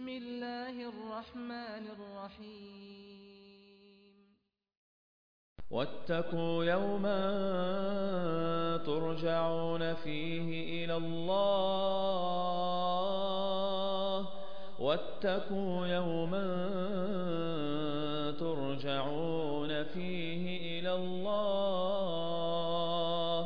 بسم الله الرحمن الرحيم واتقوا يوما ترجعون فيه إلى الله واتقوا يوما ترجعون فيه إلى الله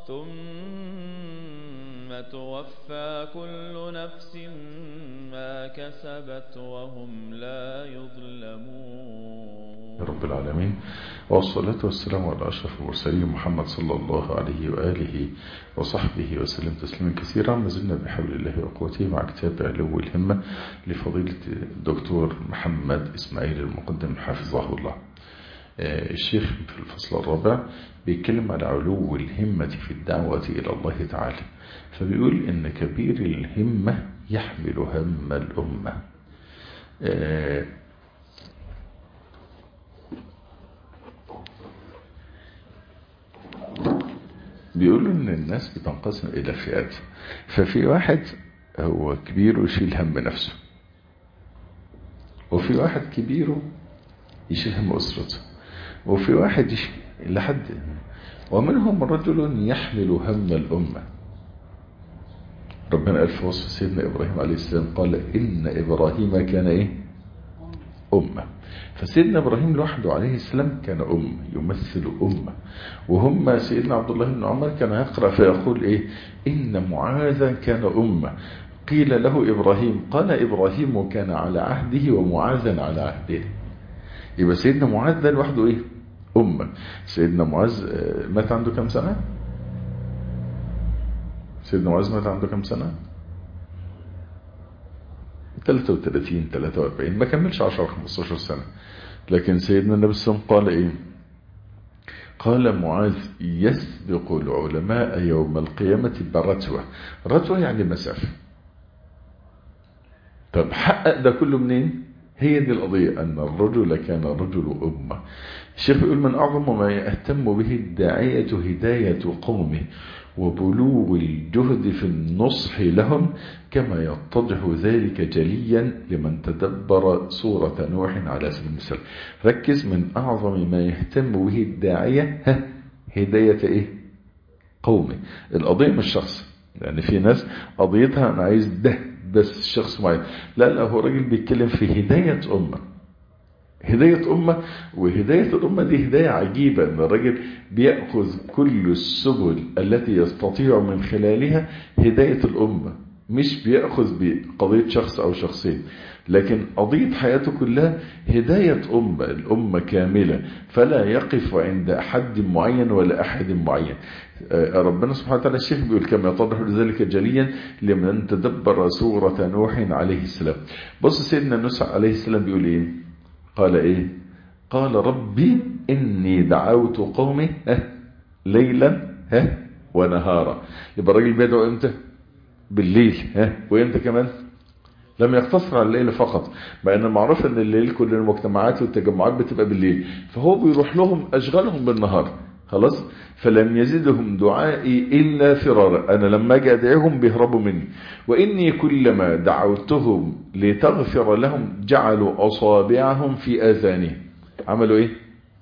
ثم توفى كل نفس ما كسبت وهم لا يظلمون رب العالمين والصلاة والسلام على أشرف المرسلين محمد صلى الله عليه وآله وصحبه وسلم تسليما كثيرا ما زلنا بحول الله وقوته مع كتاب علو الهمة لفضيلة الدكتور محمد إسماعيل المقدم حفظه الله الشيخ في الفصل الرابع بيتكلم على علو الهمة في الدعوة إلى الله تعالى فبيقول إن كبير الهمة يحمل هم الأمة بيقولوا ان الناس بتنقسم الى فئات ففي واحد هو كبير ويشيل هم نفسه وفي واحد كبير يشيل هم اسرته وفي واحد يشيل لحد ومنهم رجل يحمل هم الامه ربنا قال في وصف سيدنا ابراهيم عليه السلام قال ان ابراهيم كان ايه امه فسيدنا إبراهيم لوحده عليه السلام كان أم يمثل أمة وهم سيدنا عبد الله بن عمر كان يقرأ فيقول إيه إن معاذا كان أمة قيل له إبراهيم قال إبراهيم كان على عهده ومعاذا على عهده يبقى سيدنا معاذ ده لوحده إيه أمة سيدنا معاذ مات عنده كم سنة سيدنا معاذ مات عنده كم سنة 33 43 ما كملش 10 15 سنة لكن سيدنا النبي صلى الله عليه وسلم قال ايه قال معاذ يسبق العلماء يوم القيامة برتوة رتوة يعني مسافة طب حقق ده كله منين هي دي القضية أن الرجل كان رجل أمة الشيخ يقول من أعظم ما يهتم به الداعية هداية قومه وبلوغ الجهد في النصح لهم كما يتضح ذلك جليا لمن تدبر سورة نوح على سبيل المثال ركز من أعظم ما يهتم به الداعية هداية إيه؟ قومه القضية مش شخص يعني في ناس قضيتها أنا عايز ده بس شخص معين لا لا هو راجل بيتكلم في هداية أمة هداية أمة وهداية الأمة دي هداية عجيبة أن الرجل بيأخذ كل السبل التي يستطيع من خلالها هداية الأمة مش بيأخذ بقضية شخص أو شخصين لكن قضية حياته كلها هداية أمة الأمة كاملة فلا يقف عند حد معين ولا أحد معين ربنا سبحانه وتعالى الشيخ بيقول كما يتضح ذلك جليا لمن تدبر سورة نوح عليه السلام بص سيدنا نوح عليه السلام بيقول ايه قال ايه قال ربي اني دعوت قومي ها ليلا ها ونهارا يبقى الراجل بيدعو امتى بالليل ها وامتى كمان لم يقتصر على الليل فقط مع ان معروف ان الليل كل المجتمعات والتجمعات بتبقى بالليل فهو بيروح لهم اشغالهم بالنهار خلاص فلم يزدهم دعائي إلا فرارا أنا لما أجي أدعيهم بيهربوا مني وإني كلما دعوتهم لتغفر لهم جعلوا أصابعهم في آذانهم عملوا إيه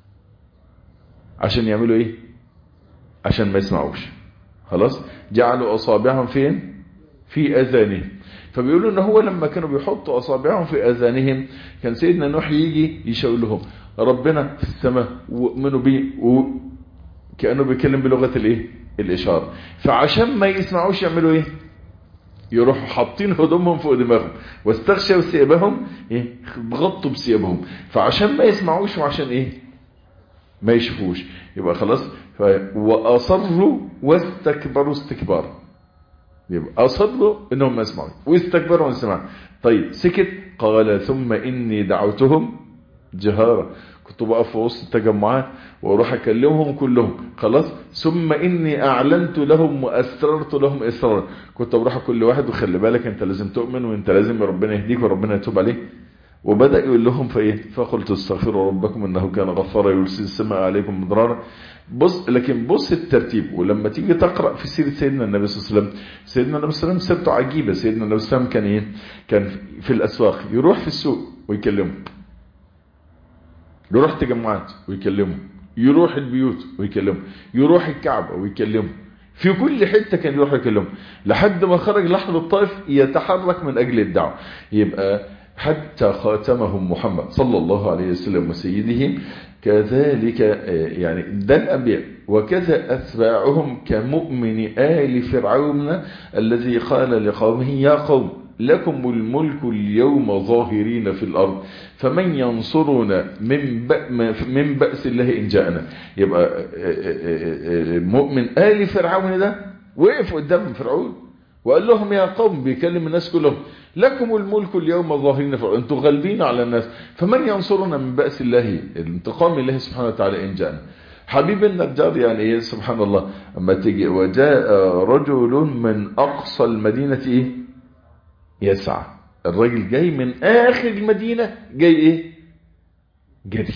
عشان يعملوا إيه عشان ما يسمعوش خلاص جعلوا أصابعهم فين في آذانهم فبيقولوا ان هو لما كانوا بيحطوا اصابعهم في اذانهم كان سيدنا نوح يجي يشاور لهم ربنا في السماء ومنوا بيه كأنه بيتكلم بلغة الايه الاشارة فعشان ما يسمعوش يعملوا ايه يروحوا حاطين هدومهم فوق دماغهم واستغشوا ثيابهم ايه غطوا بثيابهم فعشان ما يسمعوش وعشان ايه ما يشوفوش يبقى خلاص ف... واصروا واستكبروا استكبارا يبقى اصروا انهم ما يسمعوا واستكبروا عن السماع طيب سكت قال ثم اني دعوتهم جهارا كنت بقف في وسط التجمعات واروح اكلمهم كلهم خلاص ثم اني اعلنت لهم واسررت لهم اسرارا كنت بروح كل واحد وخلي بالك انت لازم تؤمن وانت لازم ربنا يهديك وربنا يتوب عليك وبدأ يقول لهم فايه فقلت استغفروا ربكم انه كان غفارا يرسل السماء عليكم مدرارا بص لكن بص الترتيب ولما تيجي تقرا في سيره سيدنا النبي صلى الله عليه وسلم سيدنا النبي صلى الله عليه وسلم سيرته عجيبه سيدنا النبي صلى الله عليه وسلم كان ايه كان في الاسواق يروح في السوق ويكلمه يروح تجمعات ويكلمه يروح البيوت ويكلمه يروح الكعبه ويكلمه في كل حته كان يروح يكلمه لحد ما خرج لحظه الطائف يتحرك من اجل الدعوه يبقى حتى خاتمهم محمد صلى الله عليه وسلم وسيدهم كذلك يعني ده الأنبياء وكذا أتباعهم كمؤمن آل فرعون الذي قال لقومه يا قوم لكم الملك اليوم ظاهرين في الأرض فمن ينصرنا من من بأس الله إن جاءنا يبقى مؤمن آل فرعون ده وقف قدام فرعون وقال لهم يا قوم بيكلم الناس كلهم لكم الملك اليوم ظاهرين فرعون انتم غالبين على الناس فمن ينصرنا من بأس الله الانتقام الله سبحانه وتعالى إن جاءنا حبيب النجار يعني ايه سبحان الله اما تيجي وجاء رجل من اقصى المدينة ايه يسعى الراجل جاي من اخر المدينة جاي ايه جري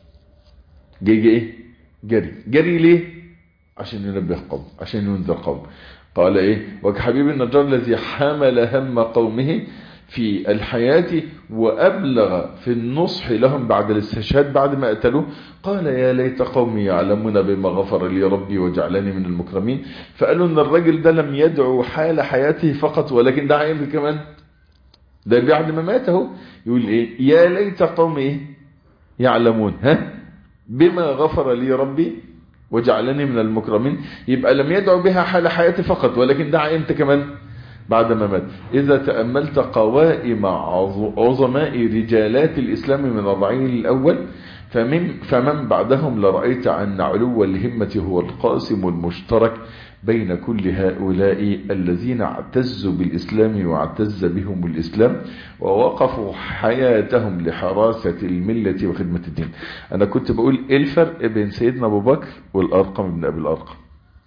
جاي ايه جري جري ليه عشان ينبه قوم عشان ينذر قوم قال ايه وكحبيب النجار الذي حمل هم قومه في الحياة وأبلغ في النصح لهم بعد الاستشهاد بعد ما قتلوه قال يا ليت قومي يعلمون بما غفر لي ربي وجعلني من المكرمين فقالوا ان الرجل ده لم يدعو حال حياته فقط ولكن دعا ايه كمان ده بعد ما مات اهو يقول ايه يا ليت قومي ايه يعلمون ها بما غفر لي ربي وجعلني من المكرمين يبقى لم يدعو بها حال حياته فقط ولكن دعا امتى كمان بعد ما مات إذا تأملت قوائم عظماء رجالات الإسلام من الرعيل الأول فمن, فمن بعدهم لرأيت أن علو الهمة هو القاسم المشترك بين كل هؤلاء الذين اعتزوا بالإسلام واعتز بهم الإسلام ووقفوا حياتهم لحراسة الملة وخدمة الدين أنا كنت بقول إيه الفرق بين سيدنا أبو بكر والأرقم ابن أبي الأرقم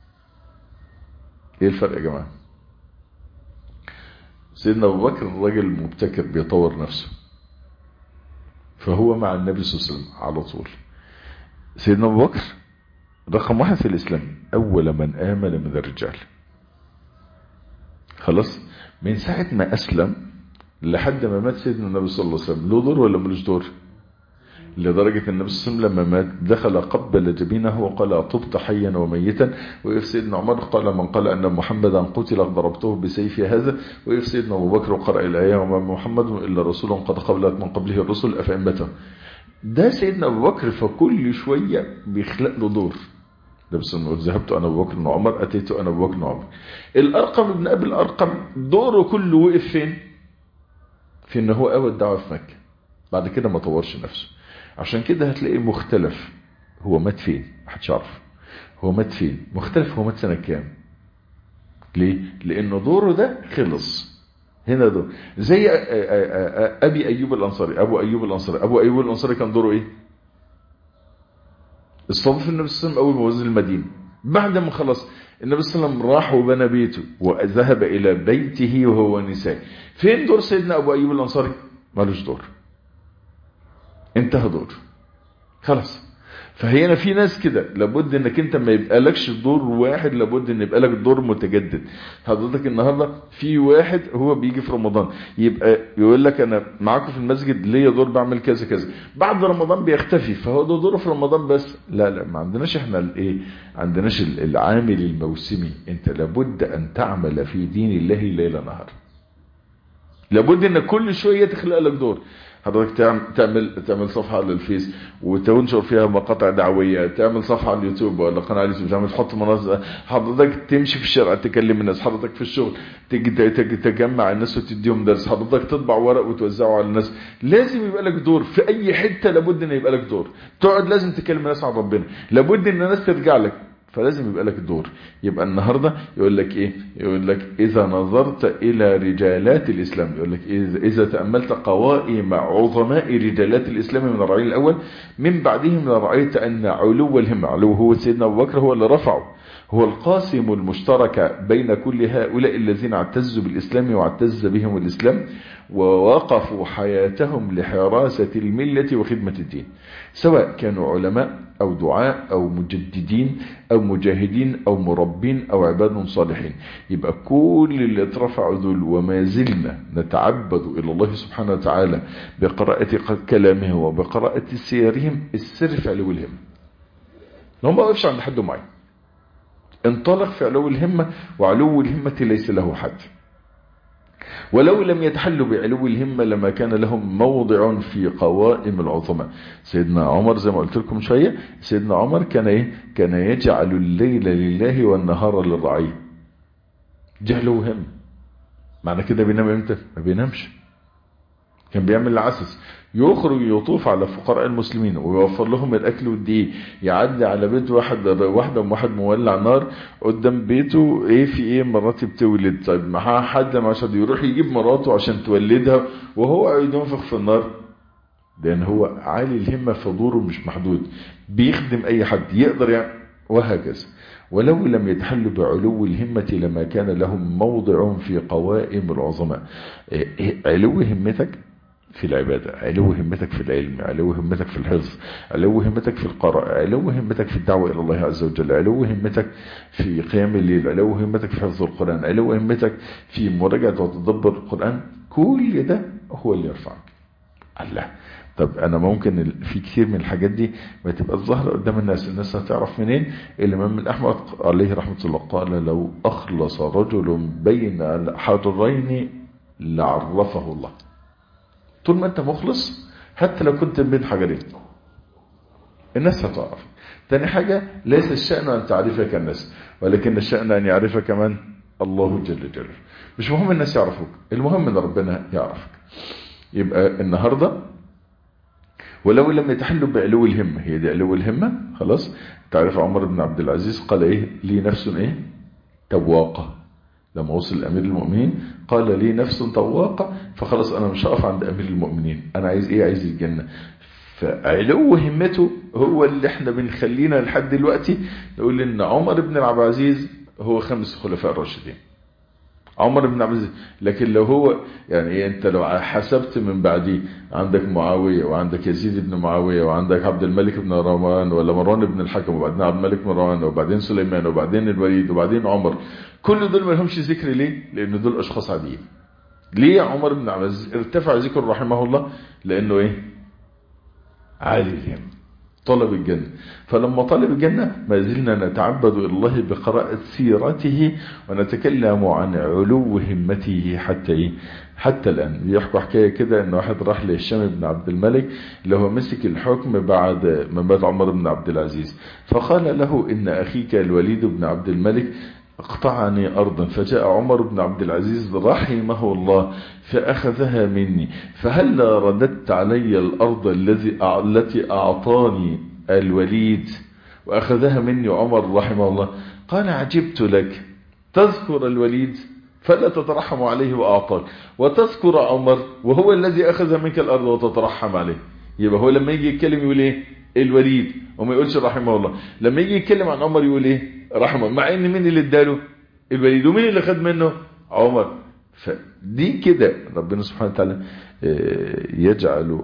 إيه الفرق يا جماعة سيدنا أبو بكر الراجل مبتكر بيطور نفسه فهو مع النبي صلى الله عليه وسلم على طول سيدنا أبو بكر رقم واحد في الإسلام أول من آمن من الرجال خلاص من ساعة ما أسلم لحد ما مات سيدنا النبي صلى الله عليه وسلم له دور ولا ملوش دور لدرجة النبي صلى الله عليه وسلم لما مات دخل قبل جبينه وقال أطبت حيا وميتا وإف سيدنا عمر قال من قال أن محمدا قتل ضربته بسيفي هذا وإف سيدنا أبو بكر قرأ الآية وما محمد إلا رسول قد قبلت من قبله الرسل أفإن متى ده سيدنا أبو بكر فكل شوية بيخلق له دور ده بس انه ذهبت انا ابو بكر وعمر اتيت انا ابو بكر وعمر الارقم ابن ابي الارقم دوره كله وقف فين في ان هو اول دعوه في مكه بعد كده ما طورش نفسه عشان كده هتلاقيه مختلف هو مات فين محدش عارف هو مات فين مختلف هو مات سنه كام ليه لانه دوره ده خلص هنا دور زي ابي ايوب الانصاري ابو ايوب الانصاري ابو ايوب الانصاري كان دوره ايه استضاف النبي صلى الله عليه وسلم اول ما وزن المدينه بعد ما خلص النبي صلى الله عليه وسلم راح وبنى بيته وذهب الى بيته وهو نساء فين دور سيدنا ابو ايوب الانصاري مالوش دور انتهى دور خلاص فهنا في ناس كده لابد انك انت ما يبقى لكش دور واحد لابد ان يبقى لك دور متجدد حضرتك النهارده في واحد هو بيجي في رمضان يبقى يقول لك انا معاكم في المسجد ليا دور بعمل كذا كذا بعد رمضان بيختفي فهو ده دوره في رمضان بس لا لا ما عندناش احنا الايه عندناش العامل الموسمي انت لابد ان تعمل في دين الله ليل نهار لابد ان كل شويه تخلق لك دور حضرتك تعمل تعمل صفحه على الفيس وتنشر فيها مقاطع دعويه تعمل صفحه على اليوتيوب ولا قناه على اليوتيوب تعمل تحط مناظر حضرتك تمشي في الشارع تكلم الناس حضرتك في الشغل تجي تجمع الناس وتديهم درس حضرتك تطبع ورق وتوزعه على الناس لازم يبقى لك دور في اي حته لابد ان يبقى لك دور تقعد لازم تكلم الناس عن ربنا لابد ان الناس ترجع لك فلازم يبقى لك دور يبقى النهاردة يقول لك ايه يقول لك اذا نظرت الى رجالات الاسلام يقول لك اذا, إذا تأملت قوائم عظماء رجالات الاسلام من الرعيل الاول من بعدهم رأيت ان علو الهمة علو هو سيدنا ابو بكر هو اللي رفعه هو القاسم المشترك بين كل هؤلاء الذين اعتزوا بالإسلام واعتز بهم الإسلام ووقفوا حياتهم لحراسة الملة وخدمة الدين سواء كانوا علماء أو دعاء أو مجددين أو مجاهدين أو مربين أو عباد صالحين يبقى كل اللي اترفعوا ذل وما زلنا نتعبد إلى الله سبحانه وتعالى بقراءة كلامه وبقراءة سيرهم السر في علو الهم لو ما وقفش عند حد معين انطلق في علو الهمة وعلو الهمة ليس له حد ولو لم يتحلوا بعلو الهمة لما كان لهم موضع في قوائم العظماء سيدنا عمر زي ما قلت لكم شوية سيدنا عمر كان ايه كان يجعل الليل لله والنهار للرعية جهله هم معنى كده بينام امتى ما بينامش كان بيعمل العسس يخرج يطوف على فقراء المسلمين ويوفر لهم الاكل والدقيق يعدي على بيت واحد واحده واحد مولع نار قدام بيته ايه في ايه مراتي بتولد طيب معاه حد عشان يروح يجيب مراته عشان تولدها وهو قاعد ينفخ في النار لان هو عالي الهمه فدوره مش محدود بيخدم اي حد يقدر يعني وهكذا ولو لم يتحلوا بعلو الهمة لما كان لهم موضع في قوائم العظماء علو همتك في العبادة علو همتك في العلم علو همتك في الحفظ علو همتك في القراءة علو همتك في الدعوة إلى الله عز وجل علو همتك في قيام الليل علو همتك في حفظ القرآن علو همتك في مراجعة وتدبر القرآن كل ده هو اللي يرفعك الله طب انا ممكن في كثير من الحاجات دي ما تبقى الظاهره قدام الناس الناس هتعرف منين الامام الاحمد عليه رحمه الله قال لو اخلص رجل بين حضرين لعرفه الله طول ما انت مخلص حتى لو كنت بين حجرين الناس هتعرف تاني حاجة ليس الشأن أن تعرفك الناس ولكن الشأن أن يعرفك من الله جل جلاله مش مهم الناس يعرفوك المهم أن ربنا يعرفك يبقى النهاردة ولو لم يتحلوا بعلو الهمة هي دي علو الهمة خلاص تعرف عمر بن عبد العزيز قال ايه لي نفس ايه تواقة لما وصل لأمير المؤمنين قال لي نفس طواقة فخلاص أنا مش هقف عند أمير المؤمنين أنا عايز إيه عايز الجنة فعلو همته هو اللي احنا بنخلينا لحد دلوقتي نقول إن عمر بن عبد العزيز هو خمس خلفاء الراشدين عمر بن عبد العزيز لكن لو هو يعني إيه انت لو حسبت من بعديه عندك معاوية وعندك يزيد بن معاوية وعندك عبد الملك بن مروان ولا مروان بن الحكم وبعدين عبد الملك بن مروان وبعدين سليمان وبعدين الوليد وبعدين عمر كل دول ما لهمش ذكر ليه لان دول اشخاص عاديين ليه عمر بن عبد العزيز ارتفع ذكر رحمه الله لانه ايه عالي الهم طلب الجنة فلما طلب الجنة ما زلنا نتعبد إلى الله بقراءة سيرته ونتكلم عن علو همته حتى إيه حتى الآن بيحكوا حكاية كده ان واحد راح لهشام بن عبد الملك اللي هو مسك الحكم بعد ما مات عمر بن عبد العزيز فقال له ان اخيك الوليد بن عبد الملك اقطعني أرضا فجاء عمر بن عبد العزيز رحمه الله فأخذها مني فهل رددت علي الأرض الذي التي أعطاني الوليد وأخذها مني عمر رحمه الله قال عجبت لك تذكر الوليد فلا تترحم عليه وأعطاك وتذكر عمر وهو الذي أخذ منك الأرض وتترحم عليه يبقى هو لما يجي يتكلم يقول ايه الوليد وما يقولش رحمه الله لما يجي يتكلم عن عمر يقول ايه رحمه مع ان مين اللي اداله الوليد ومين اللي خد منه عمر فدي كده ربنا سبحانه وتعالى يجعل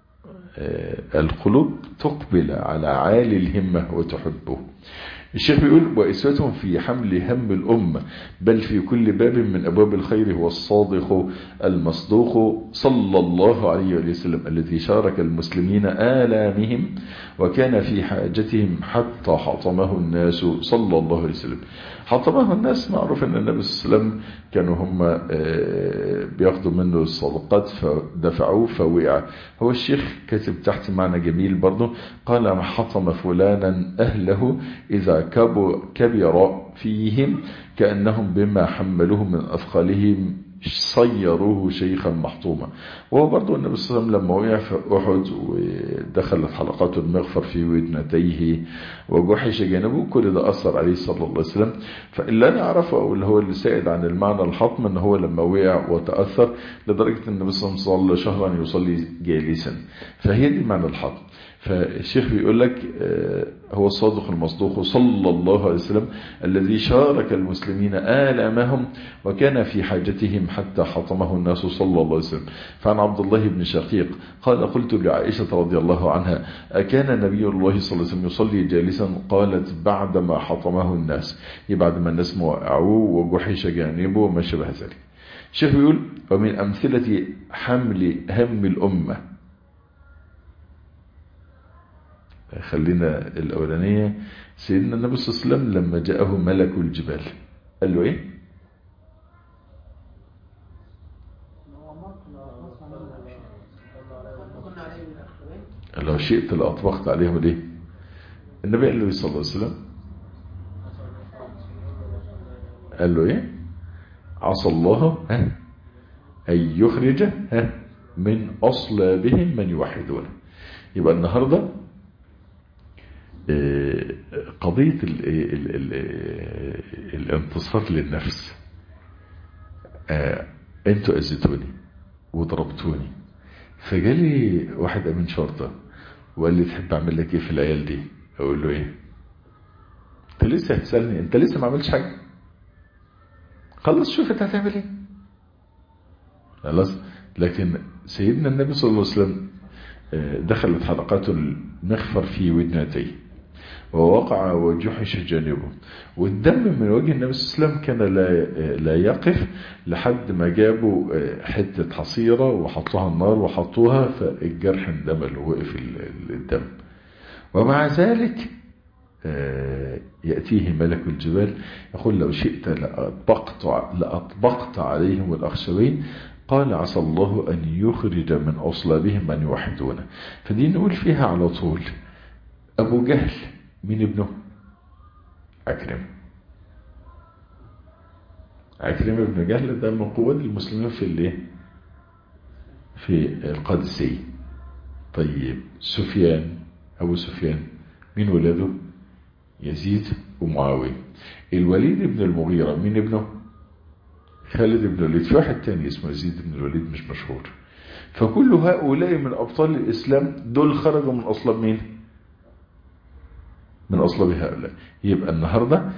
القلوب تقبل على عالي الهمة وتحبه الشيخ بيقول وإسوتهم في حمل هم الأمة بل في كل باب من أبواب الخير هو الصادق المصدوق صلى الله عليه وسلم الذي شارك المسلمين آلامهم وكان في حاجتهم حتى حطمه الناس صلى الله عليه وسلم حطمه الناس معروف أن النبي صلى الله عليه وسلم كانوا هم بياخدوا منه الصدقات فدفعوه فوقع هو الشيخ كاتب تحت معنى جميل برضه قال ما حطم فلانا أهله إذا كبر فيهم كأنهم بما حملوه من أثقالهم صيروه شيخا محطوما وهو برضو النبي صلى الله عليه وسلم لما وقع في أحد ودخلت حلقات المغفر في ودنتيه وجحش جانبه كل ده أثر عليه صلى الله عليه وسلم فاللي أنا أعرفه أو اللي هو اللي سائد عن المعنى الحطم أن هو لما وقع وتأثر لدرجة أن النبي صلى الله عليه وسلم صلى شهرا يصلي جالسا فهي دي معنى الحطم فالشيخ بيقول لك هو الصادق المصدوق صلى الله عليه وسلم الذي شارك المسلمين آلامهم وكان في حاجتهم حتى حطمه الناس صلى الله عليه وسلم فعن عبد الله بن شقيق قال قلت لعائشة رضي الله عنها أكان نبي الله صلى الله عليه وسلم يصلي جالسا قالت بعدما حطمه الناس بعد ما الناس موقعوه وجحش جانبه وما شبه ذلك الشيخ بيقول ومن أمثلة حمل هم الأمة خلينا الأولانية سيدنا النبي صلى الله عليه وسلم لما جاءه ملك الجبال قال له ايه لو شئت لأطبقت عليهم ليه النبي قال له صلى الله عليه وسلم قال له ايه عصى الله ها أن يخرج ها من أصلابهم من يوحدونه يبقى النهاردة قضية ال ال ال الانتصار للنفس انتوا اذيتوني وضربتوني فجالي واحد امين شرطة وقال لي تحب اعمل لك ايه في العيال دي اقول له ايه انت لسه هتسألني انت لسه ما عملتش حاجة خلص شوف انت هتعمل ايه خلاص لكن سيدنا النبي صلى الله عليه وسلم دخلت حلقات المغفر في ودنتيه ووقع وجحش جانبه والدم من وجه النبي صلى الله عليه وسلم كان لا لا يقف لحد ما جابوا حتة حصيرة وحطوها النار وحطوها فالجرح اندمل ووقف الدم ومع ذلك يأتيه ملك الجبال يقول لو شئت لأطبقت, لأطبقت عليهم الأخشبين قال عسى الله أن يخرج من أصلابهم من يوحدونه فدي نقول فيها على طول أبو جهل مين ابنه عكرم عكرم ابن جهل ده من قوات المسلمين في الايه في القادسية طيب سفيان أبو سفيان مين ولاده يزيد ومعاوية الوليد بن المغيرة مين ابنه خالد بن الوليد في واحد تاني اسمه يزيد بن الوليد مش مشهور فكل هؤلاء من أبطال الإسلام دول خرجوا من أصلاب مين من أصلاب هؤلاء يبقى النهاردة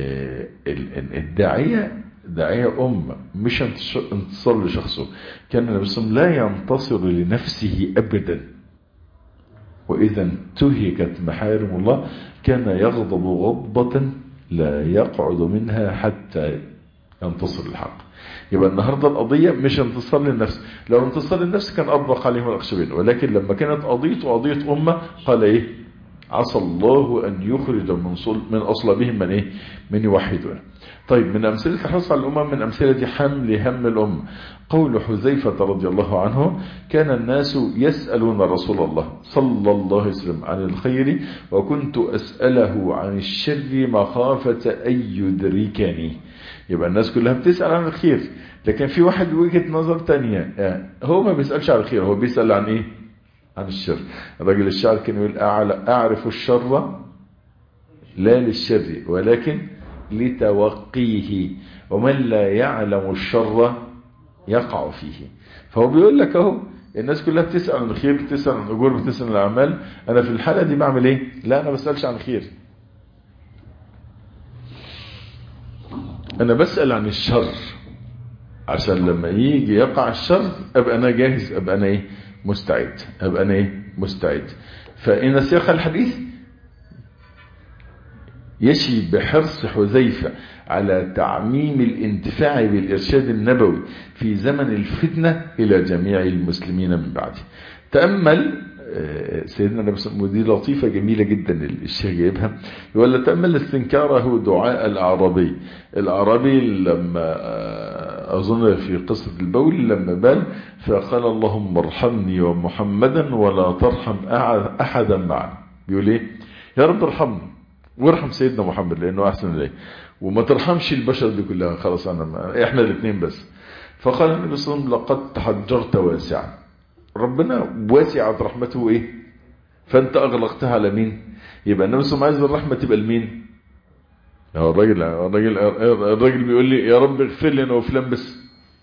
الداعية داعية أمة مش انتصار لشخصه كان النبي صلى الله عليه وسلم لا ينتصر لنفسه أبدا وإذا انتهكت محارم الله كان يغضب غضبة لا يقعد منها حتى ينتصر الحق يبقى النهاردة القضية مش انتصار للنفس لو انتصار للنفس كان أطبق عليهم الأخشبين ولكن لما كانت قضيته قضية أمة قال إيه عسى الله أن يخرج من, صل من أصلابهم من إيه من يوحدون طيب من أمثلة الحرص على الأمم من أمثلة حمل هم الأمة قول حذيفة رضي الله عنه كان الناس يسألون رسول الله صلى الله عليه وسلم عن الخير وكنت أسأله عن الشر مخافة أن يدركني يبقى الناس كلها بتسأل عن الخير لكن في واحد وجهة نظر تانية يعني هو ما بيسألش عن الخير هو بيسأل عن ايه عن الشر الراجل الشاعر كان يقول أعرف الشر لا للشر ولكن لتوقيه ومن لا يعلم الشر يقع فيه فهو بيقول لك اهو الناس كلها بتسأل عن الخير بتسأل عن الأجور بتسأل عن الأعمال أنا في الحالة دي بعمل إيه لا أنا بسألش عن الخير أنا بسأل عن الشر عشان لما يجي يقع الشر أبقى أنا جاهز أبقى أنا إيه مستعد أبقى أنا إيه مستعد فإن سياق الحديث يشي بحرص حذيفة على تعميم الانتفاع بالإرشاد النبوي في زمن الفتنة إلى جميع المسلمين من بعده تأمل سيدنا النبي صلى الله عليه وسلم ودي لطيفة جميلة جدا الشيخ جايبها يقول تأمل استنكاره دعاء الأعرابي الأعرابي لما أظن في قصة البول لما بال فقال اللهم ارحمني ومحمدا ولا ترحم أحدا معنا بيقول ايه يا رب ارحمني وارحم سيدنا محمد لأنه أحسن إليه وما ترحمش البشر دي كلها خلاص أنا ما احنا الاثنين بس فقال النبي صلى الله عليه وسلم لقد تحجرت واسعا ربنا واسعت رحمته ايه فانت اغلقتها على مين يبقى النبي صلى الله عليه وسلم عايز الرحمه تبقى لمين هو الراجل الراجل الراجل بيقول لي يا رب اغفر لي انا وفلان بس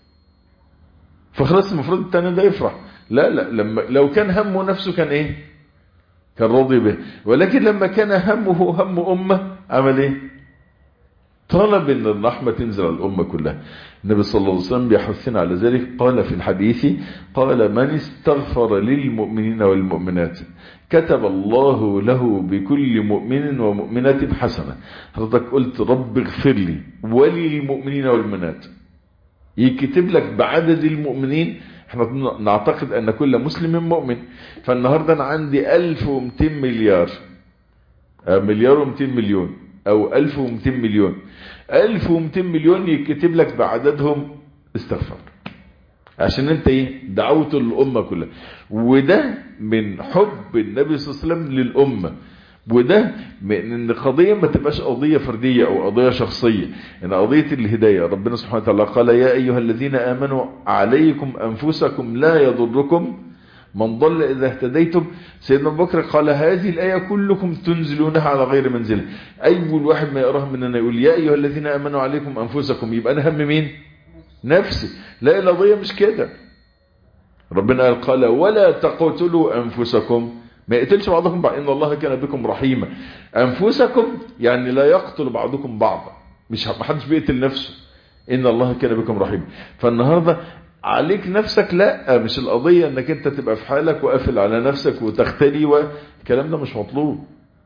فخلاص المفروض التاني ده يفرح لا لا لما لو كان همه نفسه كان ايه كان راضي به ولكن لما كان همه هم امه عمل ايه طلب ان الرحمه تنزل على الامه كلها النبي صلى الله عليه وسلم بيحثنا على ذلك قال في الحديث قال من استغفر للمؤمنين والمؤمنات كتب الله له بكل مؤمن ومؤمنة حسنة حضرتك قلت رب اغفر لي وللمؤمنين والمؤمنات يكتب لك بعدد المؤمنين احنا نعتقد ان كل مسلم مؤمن فالنهاردة انا عندي 1200 مليار مليار و200 مليون او 1200 مليون 1200 مليون يكتب لك بعددهم استغفر عشان انت ايه دعوت الامه كلها وده من حب النبي صلى الله عليه وسلم للامه وده من ان قضيه ما تبقاش قضيه فرديه او قضيه شخصيه ان قضيه الهدايه ربنا سبحانه وتعالى قال يا ايها الذين امنوا عليكم انفسكم لا يضركم من ضل إذا اهتديتم سيدنا أبو بكر قال هذه الآية كلكم تنزلونها على غير منزله أول واحد ما يقراها مننا يقول يا أيها الذين آمنوا عليكم أنفسكم يبقى أنا هم مين نفسي لا القضية مش كده ربنا قال, قال ولا تقتلوا أنفسكم ما يقتلش بعضكم بعض إن الله كان بكم رحيما أنفسكم يعني لا يقتل بعضكم بعضا مش محدش بيقتل نفسه إن الله كان بكم رحيما فالنهاردة عليك نفسك لا مش القضية انك انت تبقى في حالك وقافل على نفسك وتختلي والكلام ده مش مطلوب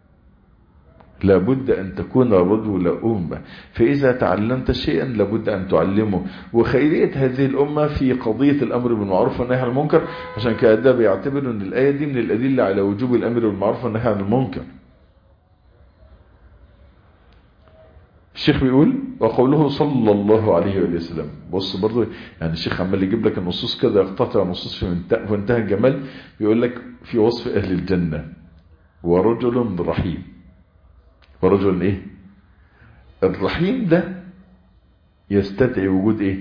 لابد أن تكون رجل أمة فإذا تعلمت شيئا لابد أن تعلمه وخيرية هذه الأمة في قضية الأمر بالمعروف والنهي عن المنكر عشان كده بيعتبروا أن الآية دي من الأدلة على وجوب الأمر بالمعروف والنهي عن المنكر الشيخ بيقول وقوله صلى الله عليه وسلم بص برضو يعني الشيخ عمال يجيب لك النصوص كده يقتطع نصوص في منتهى الجمال بيقول لك في وصف أهل الجنة ورجل رحيم ورجل ايه الرحيم ده يستدعي وجود ايه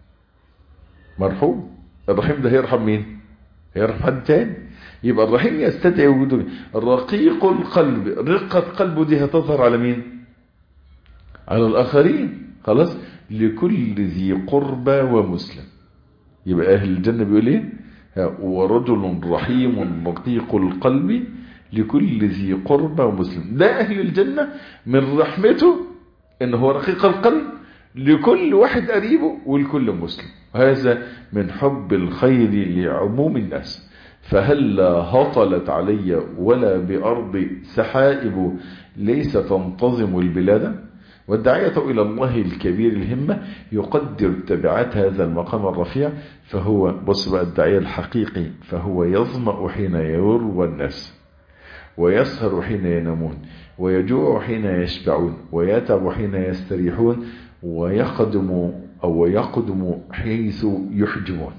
مرحوم الرحيم ده هيرحم مين هيرحم حد تاني يبقى الرحيم يستدعي وجود رقيق القلب رقة قلبه دي هتظهر على مين على الآخرين خلاص لكل ذي قربى ومسلم يبقى أهل الجنة بيقول ايه ورجل رحيم رقيق القلب لكل ذي قربى ومسلم ده أهل الجنة من رحمته إن هو رقيق القلب لكل واحد قريبه ولكل مسلم هذا من حب الخير لعموم الناس فهل هطلت علي ولا بأرض سحائب ليس تنتظم البلاد والداعية إلى الله الكبير الهمة يقدر تبعات هذا المقام الرفيع فهو بص بقى الداعية الحقيقي فهو يظمأ حين يروى الناس ويسهر حين ينامون ويجوع حين يشبعون ويتعب حين يستريحون ويقدم أو يقدم حيث يحجمون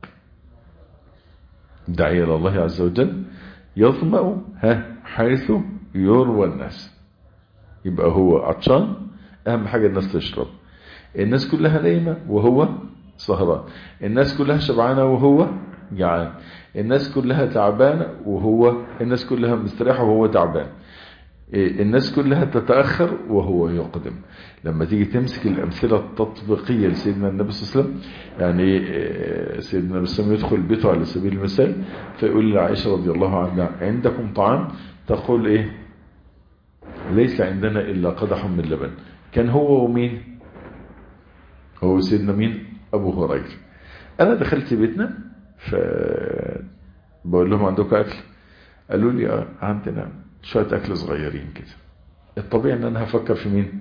داعي إلى الله عز وجل يظمأ ها حيث يروى الناس يبقى هو عطشان أهم حاجة الناس تشرب الناس كلها نايمة وهو سهران الناس كلها شبعانة وهو جعان الناس كلها تعبانة وهو الناس كلها مستريحة وهو تعبان الناس كلها تتأخر وهو يقدم لما تيجي تمسك الأمثلة التطبيقية لسيدنا النبي صلى الله عليه وسلم يعني سيدنا النبي صلى الله عليه وسلم يدخل بيته على سبيل المثال فيقول لعائشة رضي الله عنها عندكم طعام تقول ايه ليس عندنا إلا قدح من لبن كان هو ومين هو سيدنا مين أبو هريرة أنا دخلت بيتنا ف بقول لهم عندكم أكل قالوا لي اه عندنا شوية أكل صغيرين كده الطبيعي ان انا هفكر في مين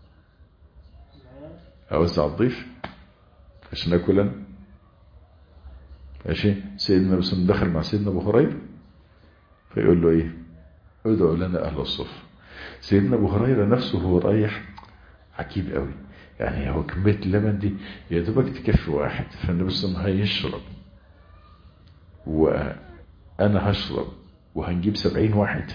اوسع الضيف عشان اكل انا ماشي سيدنا بسم دخل مع سيدنا ابو هريره فيقول له ايه ادعوا لنا اهل الصف سيدنا ابو هريره نفسه هو رايح عجيب قوي يعني هو كميه اللبن دي يا دوبك تكفي واحد فالنبي صلى الله عليه وسلم هيشرب وانا هشرب وهنجيب سبعين واحد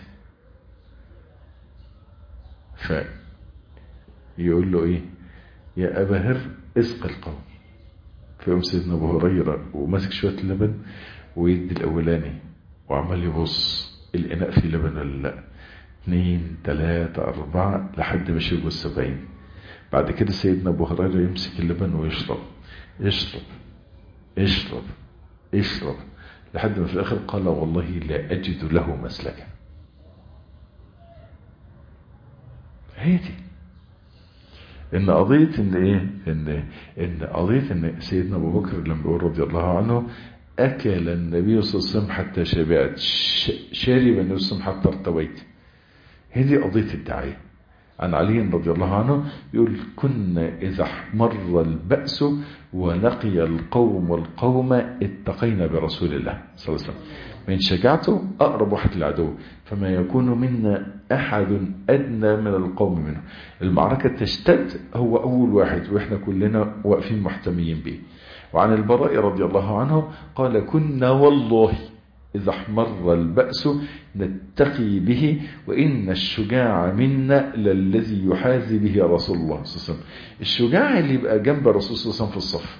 ف يقول له ايه يا ابا هر اسق القوم فيقوم سيدنا ابو هريره وماسك شويه اللبن ويدي الاولاني وعمال يبص الاناء فيه لبن ولا لا اثنين ثلاثة أربعة لحد ما شربوا السبعين بعد كده سيدنا أبو هريرة يمسك اللبن ويشرب يشرب يشرب يشرب لحد ما في الآخر قال والله لا أجد له مسلكا هي دي ان قضية ان ايه ان ان قضية ان سيدنا ابو بكر لما بيقول رضي الله عنه اكل النبي صلى الله عليه وسلم حتى شبعت شرب النبي صلى الله عليه وسلم حتى ارتويت هي دي قضية الدعاية عن علي رضي الله عنه يقول كنا إذا احمر البأس ولقي القوم القوم اتقينا برسول الله صلى الله عليه وسلم من شجاعته أقرب واحد للعدو فما يكون منا أحد أدنى من القوم منه المعركة تشتد هو أول واحد وإحنا كلنا واقفين محتميين به وعن البراء رضي الله عنه قال كنا والله إذا احمر البأس نتقي به وإن الشجاع منا للذي يحاذي به رسول الله صلى الله عليه وسلم الشجاع اللي يبقى جنب الرسول صلى الله عليه وسلم في الصف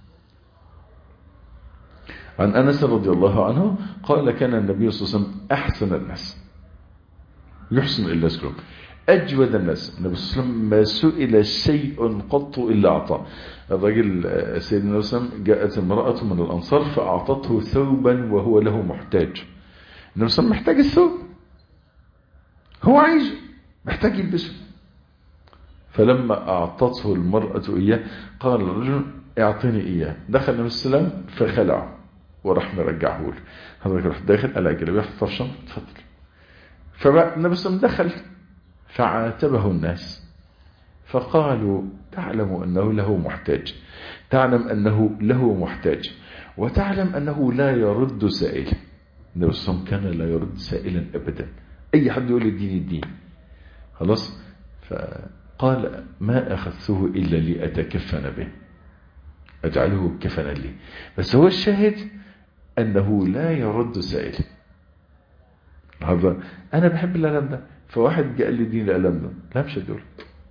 عن أنس رضي الله عنه قال كان النبي صلى الله عليه وسلم أحسن الناس يحسن إلا سلوك أجود الناس النبي صلى الله عليه وسلم ما سئل شيء قط إلا أعطى الرجل سيدنا وسلم جاءت امرأة من الأنصار فأعطته ثوبا وهو له محتاج النبي صلى الله عليه وسلم محتاج الثوب هو عايز محتاج يلبسه فلما أعطته المرأة إياه قال الرجل اعطيني إياه دخل النبي صلى الله عليه وسلم فخلعه وراح مرجعه له هذا راح داخل قال أجل بيحط في الشنطة اتفضل فبقى النبي صلى الله عليه وسلم دخل فعاتبه الناس فقالوا تعلم أنه له محتاج تعلم أنه له محتاج وتعلم أنه لا يرد سائلا النبي صلى الله عليه وسلم كان لا يرد سائلا أبدا أي حد يقول الدين الدين خلاص فقال ما أخذته إلا لأتكفن به أجعله كفنا لي بس هو الشاهد أنه لا يرد سائلا هذا أنا بحب الألم ده فواحد قال لي دين الألم ده لا مش هدول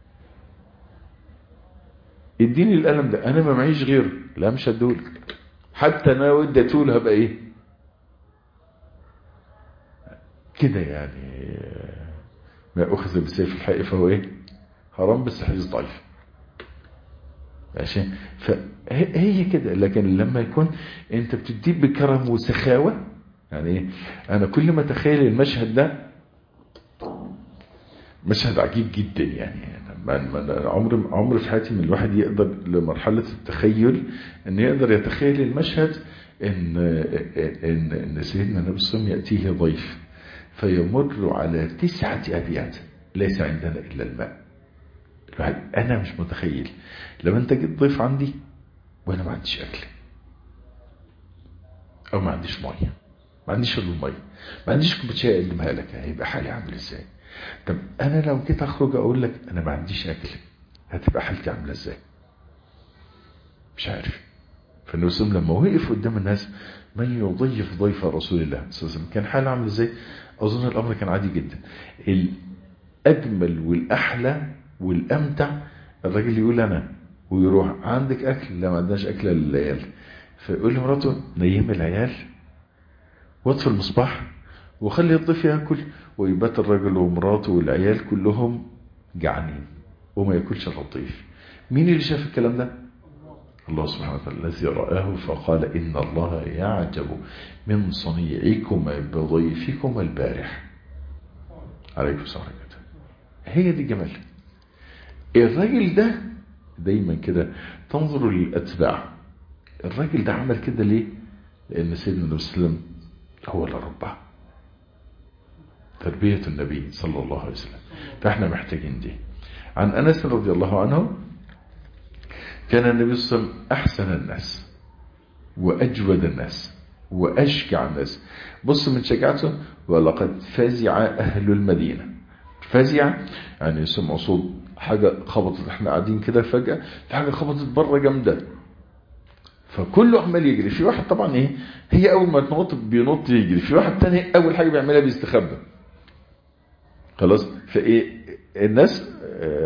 اديني الألم ده أنا ما معيش غيره لا مش هدول حتى أنا ودي أتول هبقى إيه كده يعني ما أخذ بسيف الحق فهو إيه حرام بس حديث ضعيف ماشي فهي كده لكن لما يكون انت بتديه بكرم وسخاوة يعني ايه انا كل ما تخيل المشهد ده مشهد عجيب جدا يعني عمر عمر في حياتي من الواحد يقدر لمرحلة التخيل ان يقدر يتخيل المشهد ان ان ان سيدنا النبي صلى الله عليه وسلم ياتيه ضيف فيمر على تسعة ابيات ليس عندنا الا الماء الواحد انا مش متخيل لما انت جيت ضيف عندي وانا ما عنديش اكل او ما عنديش ميه ما عنديش الا الميه ما عنديش كوبايه اقدمها لك هيبقى حالي عامل ازاي طب انا لو جيت اخرج اقول لك انا ما عنديش اكل هتبقى حالتي عامله ازاي مش عارف فالنبي صلى الله عليه وسلم لما وقف قدام الناس من يضيف ضيف رسول الله صلى الله عليه وسلم كان حاله عامل ازاي اظن الامر كان عادي جدا الاجمل والاحلى والامتع الراجل يقول انا ويروح عندك اكل لا ما عندناش اكل للعيال فيقول لمراته نيم العيال واطفي المصباح وخلي الضيف ياكل ويبات الراجل ومراته والعيال كلهم جعانين وما ياكلش الا الضيف مين اللي شاف الكلام ده الله سبحانه وتعالى الذي رآه فقال إن الله يعجب من صنيعكم بضيفكم البارح عليكم السلام عليكم هي دي جمال الراجل ده دايما كده تنظر للأتباع الراجل ده عمل كده ليه لأن سيدنا النبي صلى الله عليه وسلم هو اللي رباه تربية النبي صلى الله عليه وسلم فاحنا محتاجين دي عن أنس رضي الله عنه كان النبي صلى الله عليه وسلم أحسن الناس وأجود الناس وأشجع الناس بص من شجاعته ولقد فزع أهل المدينة فزع يعني سمعوا صوت حاجة خبطت احنا قاعدين كده فجأة في حاجة خبطت بره جامدة فكله عمال يجري في واحد طبعا ايه هي اول ما تنط بينط يجري في واحد تاني اول حاجة بيعملها بيستخبى خلاص فايه الناس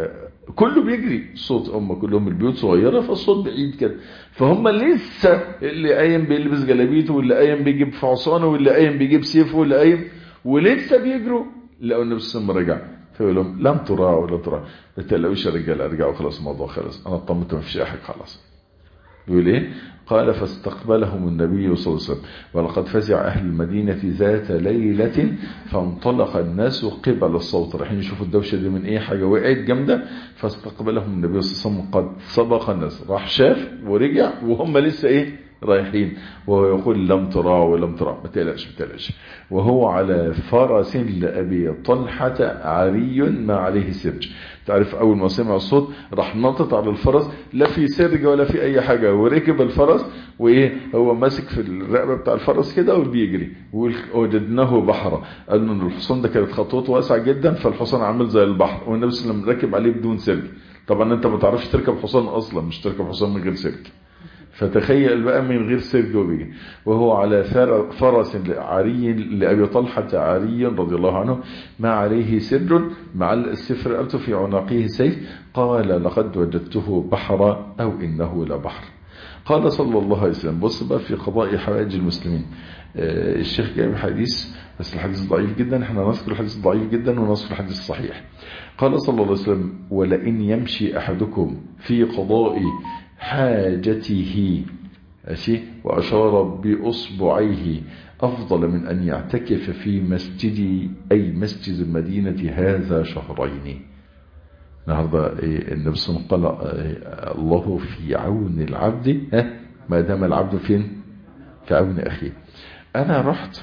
كله بيجري صوت هم كلهم البيوت صغيرة فالصوت بعيد كده فهم لسه اللي قايم بيلبس جلابيته واللي قايم بيجيب حصانه واللي قايم بيجيب سيفه واللي قايم ولسه بيجروا لقوا النبي صلى الله عليه وسلم رجع فيقول لهم لم تراعوا ولا تراعوا ما تقلقوش يا رجاله ارجعوا خلاص الموضوع خلص انا اطمنت ما فيش اي حاجه خلاص يقول ايه قال فاستقبلهم النبي صلى الله عليه وسلم ولقد فزع أهل المدينة ذات ليلة فانطلق الناس قبل الصوت رايحين يشوفوا الدوشة دي من ايه حاجة وقعت جامدة فاستقبلهم النبي صلى الله عليه وسلم قد سبق الناس راح شاف ورجع وهم لسه ايه رايحين وهو يقول لم تراعوا ولم تراعوا ما تقلقش ما تقلقش وهو على فرس لأبي طلحة عري ما عليه سرج تعرف أول ما سمع الصوت راح نطط على الفرس لا في سرج ولا في أي حاجة وركب الفرس وإيه هو ماسك في الرقبة بتاع الفرس كده وبيجري وجدناه بحرا قال إن الحصان ده كانت خطوته واسعة جدا فالحصان عامل زي البحر والنبي صلى الله عليه وسلم راكب عليه بدون سرج طبعا أنت ما تعرفش تركب حصان أصلا مش تركب حصان من غير سرج فتخيل بقى من غير سرج وبيجي وهو على فرس عري لأبي طلحة عري رضي الله عنه ما عليه سر مع السفر أبت في عناقه سيف قال لقد وجدته بحرا أو إنه لبحر قال صلى الله عليه وسلم بص بقى في قضاء حوائج المسلمين الشيخ جايب حديث بس الحديث ضعيف جدا احنا نذكر الحديث ضعيف جدا ونذكر الحديث الصحيح قال صلى الله عليه وسلم ولئن يمشي أحدكم في قضاء حاجته ماشي وأشار بأصبعيه أفضل من أن يعتكف في مسجد أي مسجد المدينة هذا شهرين النهارده النبي صلى الله عليه وسلم قال الله في عون العبد ها ما دام العبد فين في عون أخيه أنا رحت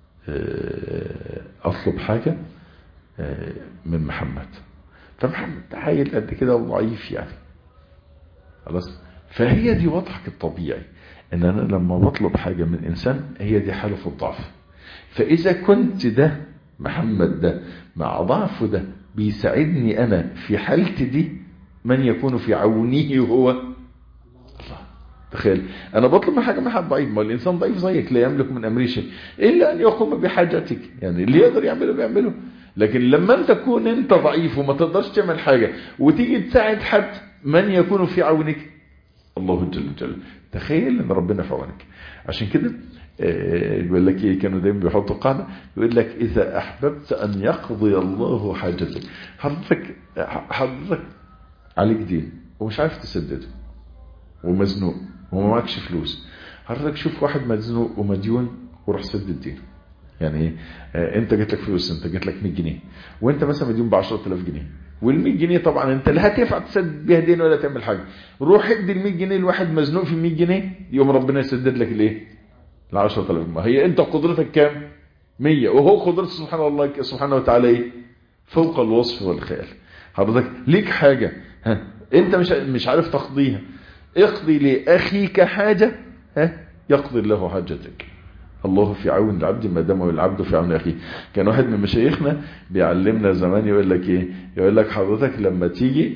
أطلب حاجة من محمد فمحمد عيل قد كده وضعيف يعني خلاص فهي دي وضعك الطبيعي ان انا لما بطلب حاجة من انسان هي دي حالة الضعف فاذا كنت ده محمد ده مع ضعفه ده بيساعدني انا في حالتي دي من يكون في عونه هو الله تخيل انا بطلب حاجة من حد ضعيف ما الانسان ضعيف زيك لا يملك من امره شيء الا ان يقوم بحاجتك يعني اللي يقدر يعمله بيعمله لكن لما انت تكون انت ضعيف وما تقدرش تعمل حاجة وتيجي تساعد حد من يكون في عونك الله جل جلاله تخيل ان ربنا في عونك عشان كده يقول لك ايه كانوا دايما بيحطوا قاعده يقول لك اذا احببت ان يقضي الله حاجتك حضرتك حضرتك عليك دين ومش عارف تسدده ومزنوق وما معكش فلوس حضرتك شوف واحد مزنوق ومديون وروح سدد دينه يعني ايه انت جات لك فلوس انت جات لك 100 جنيه وانت مثلا مديون ب 10000 جنيه وال 100 جنيه طبعا انت لا هتنفع تسدد بيها دين ولا تعمل حاجه روح ادي ال 100 جنيه لواحد مزنوق في 100 جنيه يوم ربنا يسدد لك الايه ال 10000 ما هي انت قدرتك كام 100 وهو قدرته سبحان الله سبحانه وتعالى ايه فوق الوصف والخيال حضرتك ليك حاجه ها انت مش مش عارف تقضيها اقضي لاخيك حاجه ها يقضي الله حاجتك الله في عون العبد ما دام العبد في عون اخيه كان واحد من مشايخنا بيعلمنا زمان يقول لك ايه يقول لك حضرتك لما تيجي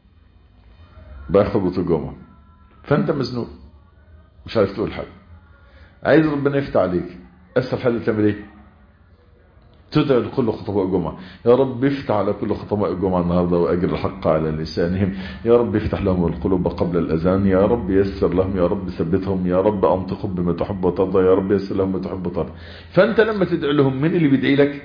باخد الجمعه فانت مزنوق مش عارف تقول حاجه عايز ربنا يفتح عليك اسهل حل تعمل ايه تدعو لكل خطباء الجمعة يا رب افتح على كل خطباء الجمعة النهاردة وأجر الحق على لسانهم يا رب افتح لهم القلوب قبل الأذان يا رب يسر لهم يا رب ثبتهم يا رب أنطقهم بما تحب وترضى يا رب يسر لهم ما تحب وترضى فأنت لما تدعو لهم من اللي بيدعي لك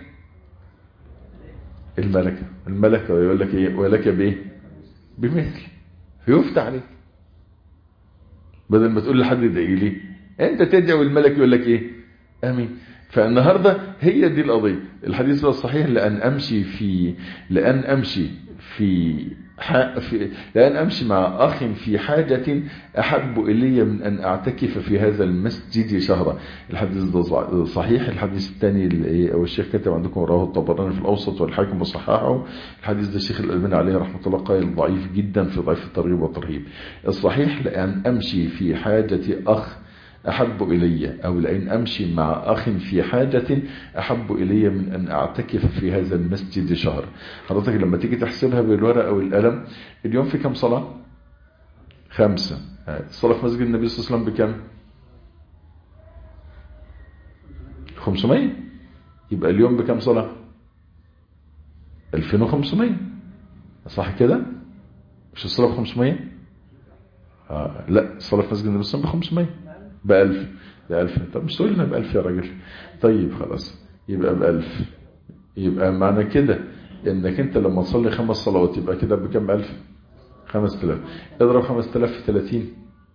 الملكة الملكة يقول لك ايه ولك بايه بمثل فيفتح عليك بدل ما تقول لحد يدعي لي انت تدعي والملك يقول لك ايه امين فالنهاردة هي دي القضية الحديث الصحيح لأن أمشي في لأن أمشي في, في لأن أمشي مع أخ في حاجة أحب إلي من أن أعتكف في هذا المسجد شهرا الحديث ده صحيح الحديث الثاني أو الشيخ كتب عندكم رواه الطبراني في الأوسط والحاكم وصححه الحديث ده الشيخ الألباني عليه رحمة الله قائل ضعيف جدا في ضعيف الترغيب والترهيب الصحيح لأن أمشي في حاجة أخ أحب إلي أو لأن أمشي مع أخ في حاجة أحب إلي من أن أعتكف في هذا المسجد شهر حضرتك لما تيجي تحسبها بالورقة أو القلم اليوم في كم صلاة خمسة الصلاة في مسجد النبي صلى الله عليه وسلم بكم 500 يبقى اليوم بكم صلاة 2500 صح كده مش الصلاة ب 500 آه لا الصلاة في مسجد النبي صلى الله عليه وسلم ب 500 ب 1000 ب 1000 طب مش تقول لنا ب 1000 يا راجل طيب خلاص يبقى ب 1000 يبقى معنى كده انك انت لما تصلي خمس صلوات يبقى كده بكم 1000 5000 اضرب 5000 في 30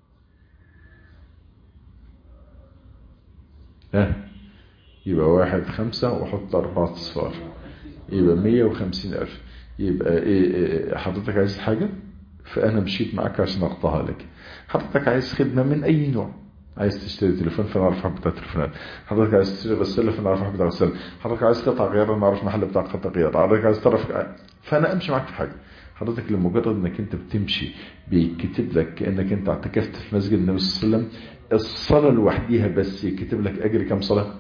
ها يبقى واحد خمسة وحط أربعة أصفار يبقى مية وخمسين ألف يبقى إيه, إيه حضرتك عايز حاجة فأنا مشيت معاك عشان أقطعها لك حضرتك عايز خدمة من أي نوع عايز تشتري تليفون فانا اعرف محل بتاع التليفونات حضرتك عايز تشتري غساله فانا اعرف محل بتاع الغساله حضرتك عايز قطع غيار انا اعرف محل بتاع قطع غيار حضرتك عايز تعرف فانا امشي معاك في حاجه حضرتك لمجرد انك انت بتمشي بيكتب لك كانك انت اعتكفت في مسجد النبي صلى الله عليه وسلم الصلاه لوحديها بس يكتب لك اجر كام صلاه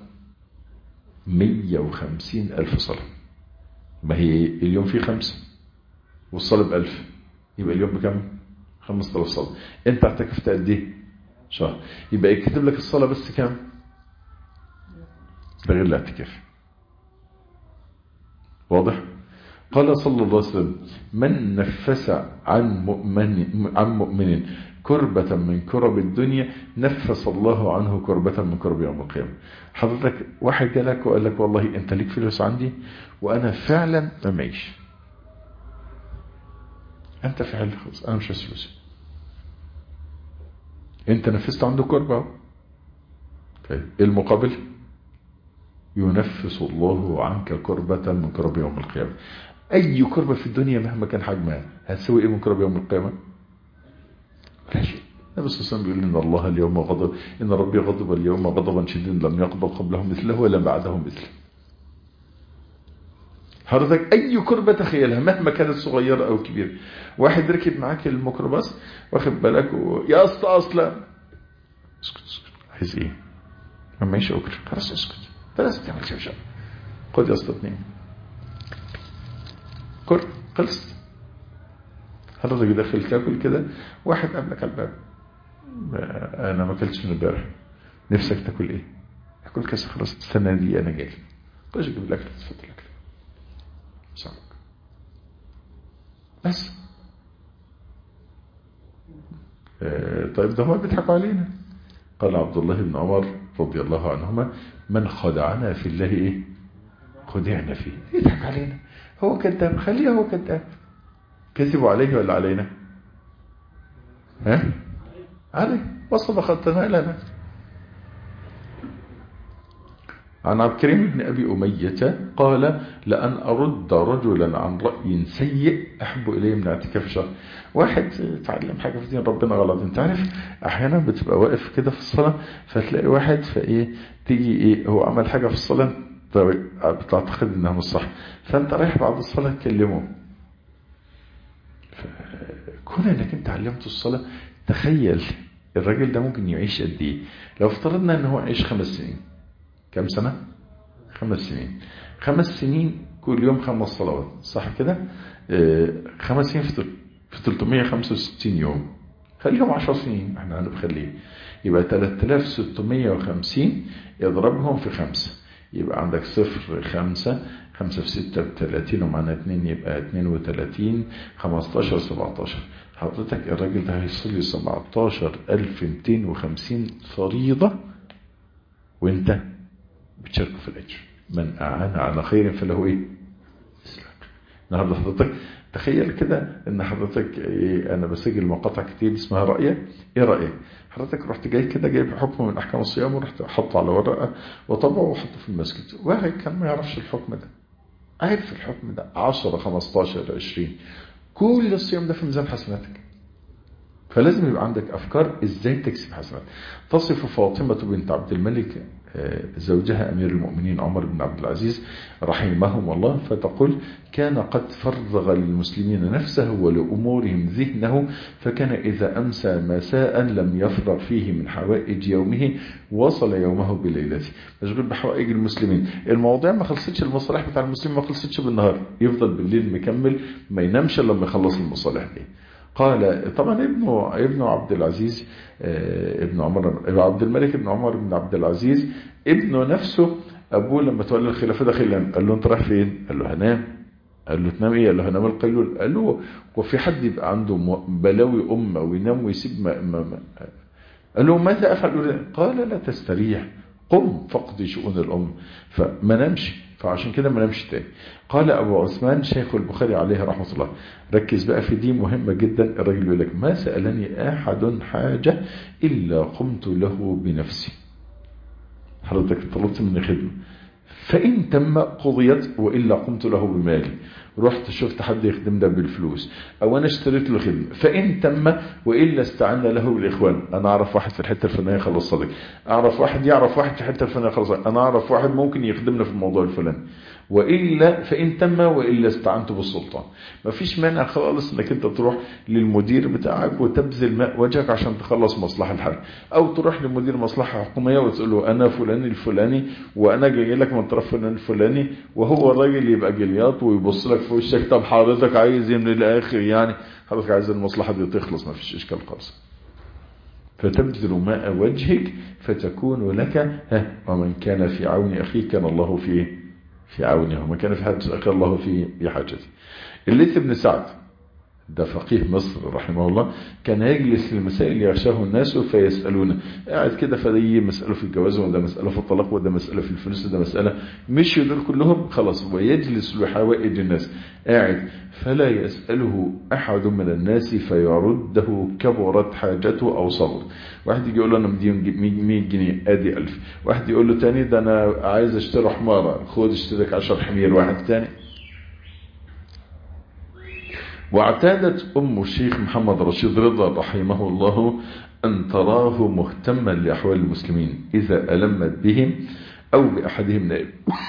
150 ألف صلاة ما هي اليوم فيه خمسة والصلاة بألف يبقى اليوم بكم خمسة آلاف صلاة انت اعتكفت قد ايه شهر يبقى يكتب لك الصلاة بس كام ده غير الاعتكاف واضح قال صلى الله عليه وسلم من نفس عن مؤمن عن مؤمن كربة من كرب الدنيا نفس الله عنه كربة من كرب يوم القيامة حضرتك واحد جالك وقال لك والله انت ليك فلوس عندي وانا فعلا ما معيش انت فعلا خلاص انا مش عايز فلوسي انت نفست عنده كربة طيب ايه المقابل ينفس الله عنك كربة من كرب يوم القيامة اي كربة في الدنيا مهما كان حجمها هتسوي ايه من كرب يوم القيامة لا شيء النبي صلى الله عليه وسلم بيقول ان الله اليوم غضب ان ربي غضب اليوم غضبا شديدا لم يغضب قبله مثله ولا بعده مثله حضرتك اي كربة تخيلها مهما كانت صغيرة او كبيرة واحد ركب معاك الميكروباص واخد بالك و... يا اسطى اصلا اسكت اسكت عايز ايه ما معيش اجر خلاص اسكت بلاش تعمل شوشة خد يا اسطى اتنين كل خلصت حضرتك داخل تاكل كده واحد قبلك على الباب انا ما اكلتش من امبارح نفسك تاكل ايه اكل كاس خلاص استنى دي انا جاي خش جيب الاكل تفضل الاكل سامك بس آه طيب ده هم بيضحكوا علينا قال عبد الله بن عمر رضي الله عنهما من خدعنا في الله ايه خدعنا فيه يضحك علينا هو كذاب خليه هو كذاب كذبوا عليه ولا علينا ها عليه وصدقتنا لنا عن عبد الكريم بن أبي أمية قال لأن أرد رجلا عن رأي سيء أحب إليه من اعتكاف شهر واحد تعلم حاجة في دين ربنا غلط انت عارف أحيانا بتبقى واقف كده في الصلاة فتلاقي واحد فإيه تيجي إيه هو عمل حاجة في الصلاة بتعتقد إنها مش صح فأنت رايح بعد الصلاة تكلمه كون انك انت علمته الصلاة تخيل الراجل ده ممكن يعيش قد ايه لو افترضنا ان هو يعيش خمس سنين كم سنة خمس سنين خمس سنين كل يوم خمس صلوات صح كده اه خمس سنين في في 365 يوم خليهم 10 سنين احنا هنخليه يبقى 3650 اضربهم في خمسة يبقى عندك صفر خمسة خمسة في ستة بتلاتين ومعنا اتنين يبقى اتنين وتلاتين خمستاشر سبعتاشر حضرتك الراجل ده هيصلي سبعتاشر ألف ميتين وخمسين فريضة وانت بتشاركه في الأجر من أعان على خير فله ايه النهارده حضرتك تخيل كده ان حضرتك ايه انا بسجل مقاطع كتير اسمها رأيك ايه رأيك حضرتك رحت جاي كده جايب حكم من احكام الصيام ورحت حطه على ورقه وطبعه وحطه في المسجد واحد كان ما يعرفش الحكم ده عارف الحكم ده 10 15 20 كل الصيام ده في ميزان حسناتك فلازم يبقى عندك افكار ازاي تكسب حسنات تصف فاطمه بنت عبد الملك زوجها أمير المؤمنين عمر بن عبد العزيز رحمهم الله فتقول كان قد فرغ للمسلمين نفسه ولأمورهم ذهنه فكان إذا أمسى مساء لم يفرغ فيه من حوائج يومه وصل يومه بليلته مشغول بحوائج المسلمين المواضيع ما خلصتش المصالح بتاع المسلمين ما خلصتش بالنهار يفضل بالليل مكمل ما ينامش لما يخلص المصالح دي قال طبعا ابنه ابنه عبد العزيز ابن عمر عبد الملك بن عمر بن عبد العزيز ابنه نفسه ابوه لما تولى الخلافه ده خلان قال له انت رايح فين قال له هنام قال له تنام ايه قال له هنام القيلول قال له وفي حد يبقى عنده بلاوي أمة وينام ويسيب ما ما ما قال له ماذا أفعل قال لا تستريح قم فقد شؤون الأم فما نمشي فعشان كده ما نمشي تاني قال أبو عثمان شيخ البخاري عليه رحمة الله ركز بقى في دي مهمة جدا الراجل يقول لك ما سألني أحد حاجة إلا قمت له بنفسي حضرتك طلبت مني خدمة فإن تم قضيت وإلا قمت له بمالي رحت شفت حد يخدم ده بالفلوس او انا اشتريت له خدمه فان تم والا استعنا له بالاخوان انا اعرف واحد في الحته الفلانيه خلص لك اعرف واحد يعرف واحد في الحته الفلانيه خلص انا اعرف واحد ممكن يخدمنا في الموضوع الفلاني والا فان تم والا استعنت بالسلطان مفيش مانع خالص انك انت تروح للمدير بتاعك وتبذل ماء وجهك عشان تخلص مصلحه الحال او تروح لمدير مصلحه حكوميه وتقول له انا فلان الفلاني وانا جاي لك من طرف فلان الفلاني وهو الراجل يبقى جلياط ويبص لك في وشك طب حضرتك عايز من الاخر يعني حضرتك عايز المصلحه دي تخلص مفيش اشكال خالص فتبذل ماء وجهك فتكون لك ها ومن كان في عون اخيه كان الله في في عونه ومن كان في حاجة أخي الله في بحاجته الليث بن سعد ده فقيه مصر رحمه الله كان يجلس للمسائل يغشاه الناس فيسألونه قاعد كده فدي مسألة في الجواز وده مسألة في الطلاق وده مسألة في الفلوس وده مسألة مش دول كلهم خلاص ويجلس لحوائج الناس قاعد فلا يسأله أحد من الناس فيرده كبرت حاجته أو صبر واحد يجي يقول له أنا مدين 100 جنيه أدي 1000 واحد يقول له تاني ده أنا عايز اشتري حمارة خد اشترك 10 حمير واحد تاني واعتادت أم الشيخ محمد رشيد رضا رحمه الله أن تراه مهتما لأحوال المسلمين إذا ألمت بهم أو بأحدهم نائب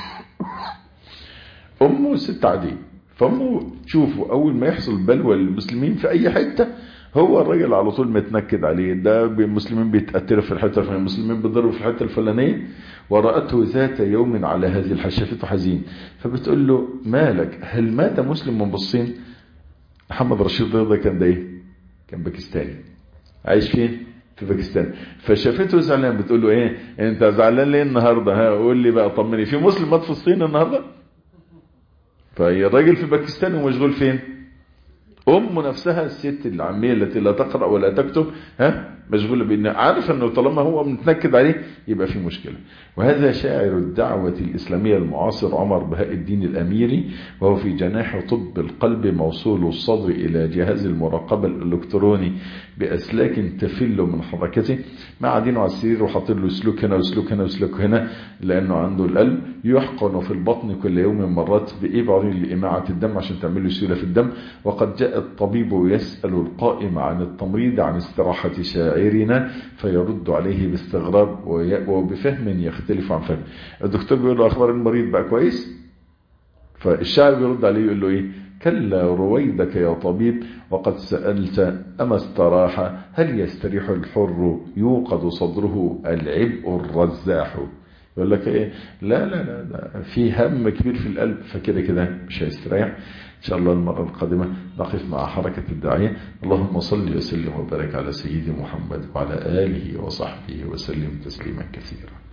أمه ست عدي فأمه تشوفه أول ما يحصل بلوى للمسلمين في أي حتة هو الراجل على طول متنكد عليه ده المسلمين بيتأثروا في الحتة الفلانية المسلمين بيضربوا في الحتة الفلانية ورأته ذات يوم على هذه الحشافة حزين فبتقول له مالك هل مات مسلم من بالصين محمد رشيد رضا كان ده ايه كان باكستاني عايش فين في باكستان فشافته زعلان بتقول له ايه انت زعلان ليه النهارده ها قول لي بقى طمني في مسلم مات في الصين النهارده فهي الراجل في باكستان ومشغول فين أم نفسها الست العامية التي لا تقرأ ولا تكتب ها مشغولة بأن عارف أنه طالما هو متنكد عليه يبقى في مشكلة وهذا شاعر الدعوة الإسلامية المعاصر عمر بهاء الدين الأميري وهو في جناح طب القلب موصول الصدر إلى جهاز المراقبة الإلكتروني بأسلاك تفل من حركته ما قاعدينه على السرير وحاطين له سلوك هنا وسلوك هنا وسلوك هنا لأنه عنده القلب يحقن في البطن كل يوم مرات بإبر لإماعة الدم عشان تعمل له سيولة في الدم وقد جاء الطبيب يسأل القائم عن التمريض عن استراحة شاعرنا فيرد عليه باستغراب وبفهم يختلف عن فهم الدكتور بيقول له أخبار المريض بقى كويس فالشاعر بيرد عليه يقول له إيه كلا رويدك يا طبيب وقد سألت أما استراح هل يستريح الحر يوقد صدره العبء الرزاح يقول لك ايه لا لا لا, لا في هم كبير في القلب فكده كده مش هيستريح ان شاء الله المرة القادمة نقف مع حركة الداعية اللهم صل وسلم وبارك على سيدي محمد وعلى آله وصحبه وسلم تسليما كثيرا